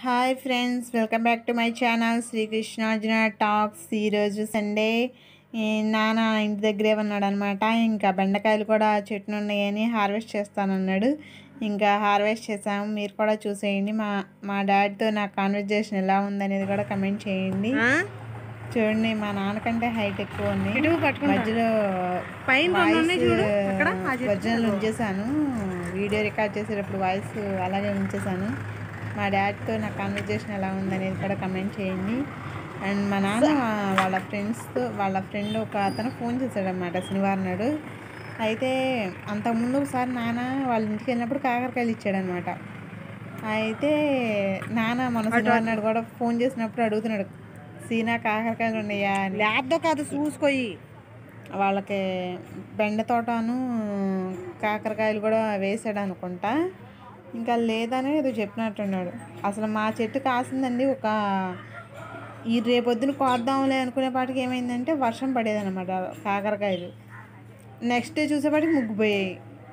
Hi friends welcome back to my channel Srikrishnarjuna talks ఈరోజు Sunday ఈ నాన్న ఇంటి దగ్గరే ఉన్నాడు అనమాట ఇంకా బెండకాయలు కూడా చెట్లు ఉన్నాయని హార్వెస్ట్ చేస్తానన్నాడు ఇంకా హార్వెస్ట్ చేసాము మీరు కూడా చూసేయండి మా మా డాడీతో నా కాన్వర్జేషన్ ఎలా ఉందనేది కూడా కమెంట్ చేయండి చూడండి మా నాన్నకంటే హైట్ ఎక్కువ ఉంది మధ్యలో పైన రెండు ఉన్నాయి చూడు అక్కడ ఆ చెట్టు ఒరిజినల్ ఉంచేసాను వీడియో రికార్డ్ చేసేటప్పుడు వాయిస్ అలాగే ఉంచేసాను మా డాడీతో నా కాన్వర్జేషన్ ఎలా ఉందనేది కూడా కమెంట్ చేయండి అండ్ మా నాన్న వాళ్ళ ఫ్రెండ్స్తో వాళ్ళ ఫ్రెండ్ ఒక అతను ఫోన్ చేశాడనమాట శనివారం నాడు అయితే అంతకుముందు ఒకసారి నాన్న వాళ్ళ ఇంటికి వెళ్ళినప్పుడు కాకరకాయలు ఇచ్చాడనమాట అయితే నాన్న మన శనివారం నాడు కూడా ఫోన్ చేసినప్పుడు అడుగుతున్నాడు సీనా కాకరకాయలు ఉన్నాయా అని లేద్దో కాదు చూసుకోయి వాళ్ళకి బెండ తోటను కాకరకాయలు కూడా వేసాడు అనుకుంటా ఇంకా లేదని ఏదో చెప్పినట్టున్నాడు అసలు మా చెట్టు కాసిందండి ఒక ఈ రేపొద్దున కోద్దాంలే అనుకునేపాటికి ఏమైందంటే వర్షం పడేదన్నమాట కాకరకాయలు నెక్స్ట్ డే చూసేపాటికి ముగ్గిపోయాయి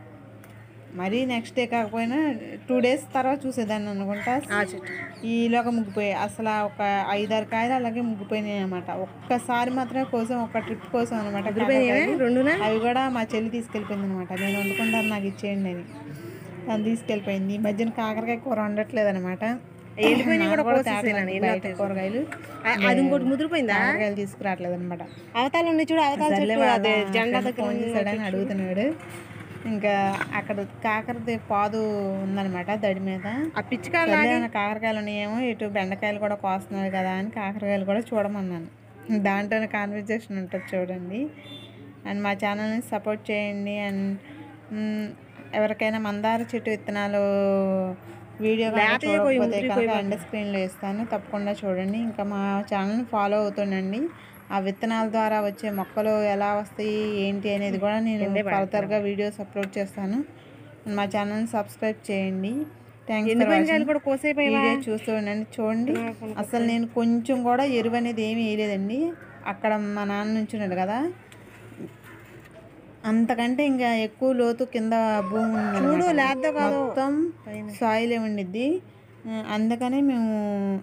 మరీ నెక్స్ట్ డే కాకపోయినా టూ డేస్ తర్వాత చూసేదాన్ని అనుకుంటా ఆ చెట్టు ఈలోగా ముగ్గిపోయాయి అసలు ఒక ఐదారు కాయలు అలాగే ముగ్గిపోయినాయి అనమాట ఒక్కసారి మాత్రమే కోసం ఒక ట్రిప్ కోసం అనమాట రెండునా అవి కూడా మా చెల్లి తీసుకెళ్ళిపోయింది అనమాట నేను వండుకుంటాను నాకు ఇచ్చేయండి అని తను తీసుకెళ్ళిపోయింది ఈ మధ్యన కాకరకాయ కూర వండట్లేదు అనమాట ఎండిపోయినాయి కూడా కోసేసేనాను, ఎన్నో బయట కూరగాయలు అది ఇంకోటి ముదిరిపోయిందా కాకరకాయలు తీసుకురావట్లేదు అనమాట అవతాలు ఉన్నాయి చూడు అవతాల చెట్టు అదే జెండా దగ్గర ఫోన్ చేశాడని అడుగుతున్నాడు ఇంకా అక్కడ కాకరది పాదు ఉందన్నమాట దడి మీద ఆ పిచ్చికాయ సర్లే ఏమైనా కాకరకాయలు ఉన్నాయేమో ఇటు బెండకాయలు కూడా కోస్తున్నారు కదా అని కాకరకాయలు కూడా చూడమన్నాను దాంట్లోనే కాన్వర్జేషన్ ఉంటుంది చూడండి అండ్ మా ఛానల్ని సపోర్ట్ చేయండి అండ్ మ్, ఎవరికైనా మందార చెట్టు విత్తనాలు వీడియో కనుక చూడకపోతే కనుక ఎండ్ స్క్రీన్లో ఇస్తాను తప్పకుండా చూడండి ఇంకా మా ఛానల్ని ఫాలో అవుతుండండి ఆ విత్తనాల ద్వారా వచ్చే మొక్కలు ఎలా వస్తాయి ఏంటి అనేది కూడా నేను ఫర్దర్గా వీడియోస్ అప్లోడ్ చేస్తాను మా ఛానల్ని సబ్స్క్రైబ్ చేయండి థ్యాంక్స్ ఫర్ వాచింగ్ కూడా కోసేపోయి వీడియో చూస్తూ ఉండండి చూడండి అసలు నేను కొంచెం కూడా ఎరువు అనేది ఏమీ వేయలేదండి అక్కడ మా నాన్న నుంచున్నాడు కదా అంతకంటే ఇంకా ఎక్కువ లోతు కింద భూమి చూడు లేద్దో కాదు. మొత్తం సాయిల్ ఉండిద్ది ఆ, అందుకనే మేము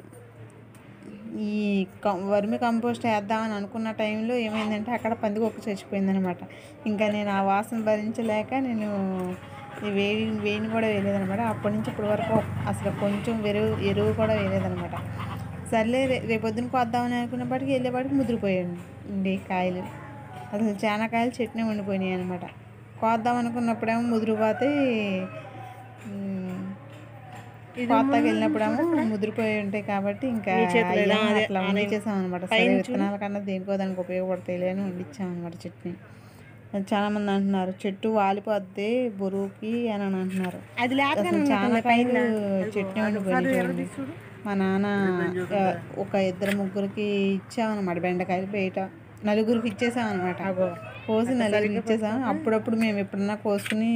ఈ కం- వర్మి కంపోస్ట్ వేద్దామని అనుకున్న టైంలో ఏమైందంటే అక్కడ పందికొక్క చచ్చిపోయిందనమాట ఇంకా నేను ఆ వాసన భరించలేక నేను ఈ వేడి వేడిని కూడా వేయలేదనమాట అప్పటి నుంచి ఇప్పటి వరకు అసలు కొంచెం ఎరువు ఎరువు కూడా వేయలేదనమాట సర్లే రే రేపొద్దున కోద్దామని అనుకున్నప్పటికీ వెళ్ళేపాటికి ముదిరిపోయాయండి కాయలు అసలు చాలా కాయలు చెట్నే ఉండిపోయినాయి అనమాట కోద్దాం అనుకున్నప్పుడేమో ముదిరిపోతే ఉమ్, కోతకి వెళ్ళినప్పుడేమో ముదిరిపోయి ఉంటాయి కాబట్టి ఇంకా అయ్యేమో అట్లా వండించేసాం అనమాట సరే విత్తనాల కన్నా దేనికో దానికి ఉపయోగపడతాయి అని వండించాం అనమాట చట్నీ అది చాలా మంది అంటున్నారు చెట్టు వాలిపోద్ది బరువుకి అని అని అంటున్నారు అది లేక అసలు చాలా కాయలు చట్నీ వండిపోయింది చూడండి మా నాన్న ఆ, ఒక ఇద్దరు ముగ్గురికి ఇచ్చామన్నమాట బెండకాయలు బయట నలుగురికి ఇచ్చేసామన్నమాట కోసి నలుగురికి ఇచ్చేసాం అప్పుడప్పుడు మేము ఎప్పుడన్నా కోసుకుని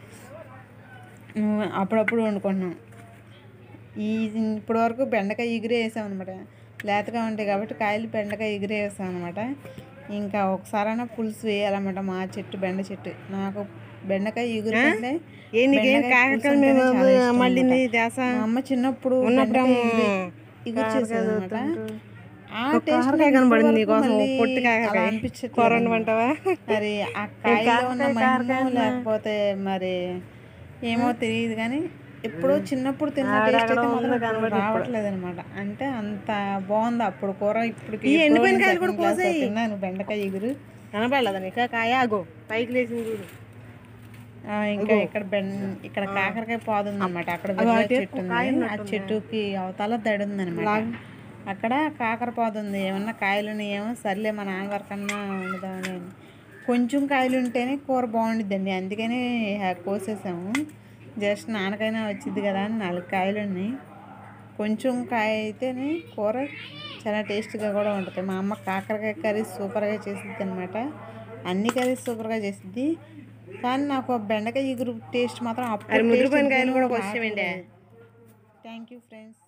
ఉమ్, అప్పుడప్పుడు వండుకుంటున్నాం ఈ ఇప్పటి వరకు బెండకాయ ఎగిరే వేసాం అనమాట లేతగా ఉంటాయి కాబట్టి కాయలు బెండకాయ ఎగిరే వేసాం అనమాట ఇంకా ఒకసారైనా పులుసు వేయాలన్నమాట మా చెట్టు బెండ చెట్టు నాకు బెండకాయ ఎగురు కంటే ఏ నీకేం బెండకాయ పులుసు కాకరకాయలు అంటేనే మేము చాలా ఇష్టం మళ్ళీ అన్నమాట. నీ దేశ మా అమ్మ చిన్నప్పుడు బెండకాయ ఎగిరి- ఎగురు చేసేది అనమాట ఆ టేస్ట్ కాకరకాయ నాకు కనబడింది ఇప్పటి నీకోసం వరకు పొట్టి మళ్ళీ అలా కాకరకాయ అనిపించట్లేదు కూర అన్నమాట. వండమంటావా మరి ఆ కాయలో ఉన్న మహిమ లేకపోతే మరి ఏమో తెలియదు కానీ ఎప్పుడో చిన్నప్పుడు తిన్న టేస్ట్ అయితే మాత్రం ఇప్పుడు రావట్లేదు అనమాట అంటే అంత బాగుంది అప్పుడు కూర ఇప్పుడు ఈ ఎండిపోయిన కాయలు కూడా కోసేయ్. తిన్నాను బెండకాయ ఎగురు కనపడలేదా నీకు కాయ ఆగో పైకి లేచింది చూడు ఆ, ఇంకా ఇక్కడ బెండ ఇక్కడ కాకరకాయ పాదు ఉందన్నమాట అక్కడ వెర్రి చెట్టు ఉంది ఆ చెట్టుకి అవతల దడి ఉందన్నమాట అక్కడ కాకర పాదు ఉంది ఏమన్నా కాయలు ఉన్నాయేమో సర్లే మా నాన్న వరకన్నా వండుదామని అని. కొంచెం కాయలు ఉంటేనే కూర బాగుండిద్దండి అందుకనే హా- కోసేసాము జస్ట్ నాన్నకైనా వచ్చింది కదా అని నాలుగు కాయలు ఉన్నాయి కొంచెం కాయ అయితేనే కూర చాలా టేస్ట్గా కూడా ఉంటుంది మా అమ్మ కాకరకాయ కర్రీ సూపర్గా చేసిద్ది అనమాట అన్ని కర్రీస్ సూపర్గా చేసిద్ది కానీ నాకు ఆ బెండకాయ ఎగురు టేస్ట్ మాత్రం అప్పుడు ముదిరిపోయిన కాయలు కూడా కోసేయండి థ్యాంక్ యూ ఫ్రెండ్స్